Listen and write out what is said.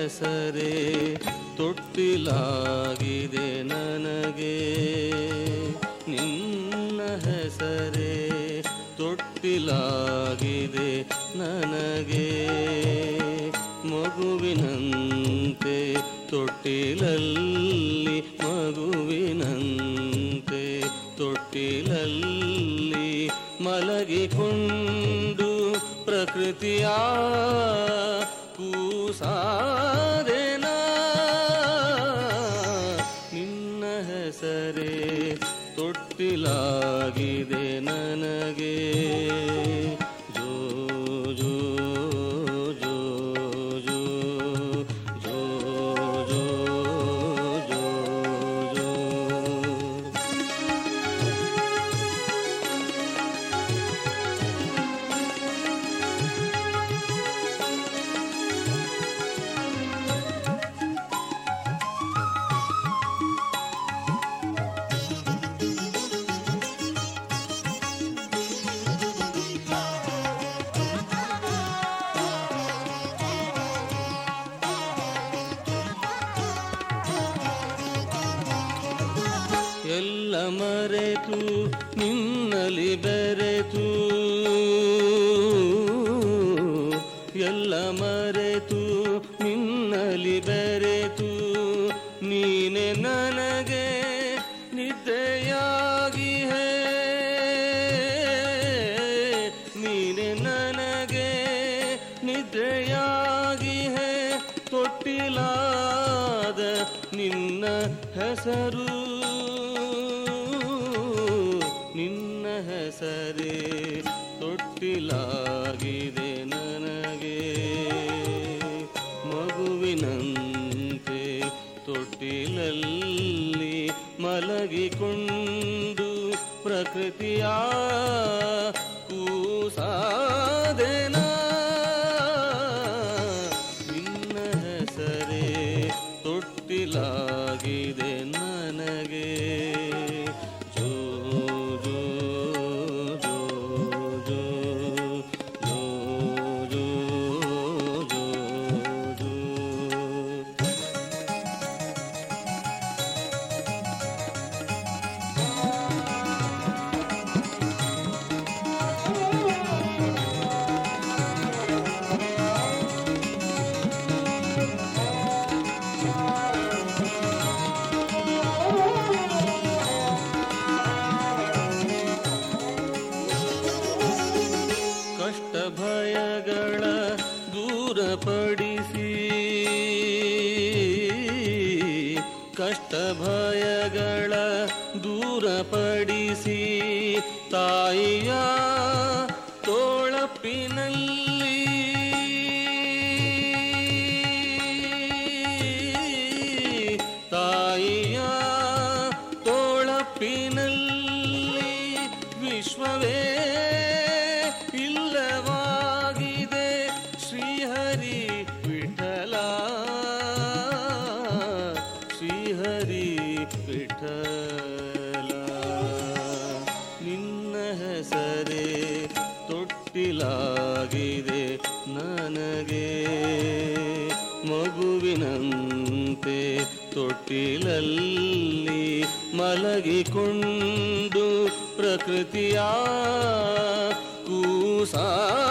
ಹೆಸರೇ ತೊಟ್ಟಿಲಾಗಿದೆ ನನಗೆ ನಿನ್ನ ಹೆಸರೇ ತೊಟ್ಟಿಲಾಗಿದೆ ನನಗೆ ಮಗುವಿನಂತೆ ತೊಟ್ಟಿಲಲ್ಲಿ ಮಗುವಿನಂತೆ ತೊಟ್ಟಿಲಲ್ಲಿ ಮಲಗಿಕೊಂಡು ಪ್ರಕೃತಿಯ ಕೂಸಾದೆನ ನಿನ್ನ ಹೆಸರೇ ತೊಟ್ಟಿಲಾಗಿದೆ ನನಗೆ ಜೋ ಜೋ ಜೋ ಜೋ ಜೋ ಜೋ ಜೋ ಜೋ ಎಲ್ಲ ಮರೆತು ನಿನ್ನಲಿ ಬೆರೆತು ಎಲ್ಲ ಮರೆತು ನಿನ್ನಲಿ ಬೆರೆತು ನೀನೆ ನನಗೆ ನಿದ್ದೆಯಾಗಿ ಹೇ ನೀನೆ ನನಗೆ ನಿದ್ರೆಯಾಗಿ ಹೇ ತೊಟ್ಟಿಲಾದ ನಿನ್ನ ಹೆಸರು ನಿನ್ನ ಹೆಸರೇ ತೊಟ್ಟಿಲಾಗಿದೆ ನನಗೆ ಮಗುವಿನಂತೆ ತೊಟ್ಟಿಲಲ್ಲಿ ಮಲಗಿಕೊಂಡು ಪ್ರಕೃತಿಯ ಕೂಸಾದೆನ ನಿನ್ನ ಹೆಸರೇ ತೊಟ್ಟಿಲಾಗಿದೆ ನನಗೆ ಜೋ ಜೋ ಜೋ ಜೋ ಜೋ ಜೋ ಜೋ ಜೋ ಕಷ್ಟ ಭಯಗಳ ದೂರಪಡಿಸಿ ಕಷ್ಟ ಭಯಗಳ ದೂರಪಡಿಸಿ ತಾಯಿಯ ತೋಳಪ್ಪಿನಲ್ಲಿ ತಾಯಿಯ ತೋಳಪ್ಪಿನಲ್ಲಿ ವಿಶ್ವವೇ ಇಲ್ಲವಾಗಿದೆ ಶ್ರೀಹರಿ ವಿಠಲ ಶ್ರೀಹರಿ ವಿಠಲ ನಿನ್ನ ಹೆಸರೇ ತೊಟ್ಟಿಲಾಗಿದೆ ನನಗೆ ಮಗುವಿನಂತೆ ತೊಟ್ಟಿಲಲ್ಲಿ ಮಲಗಿಕೊಂಡು ಪ್ರಕೃತಿಯ ಕೂಸಾ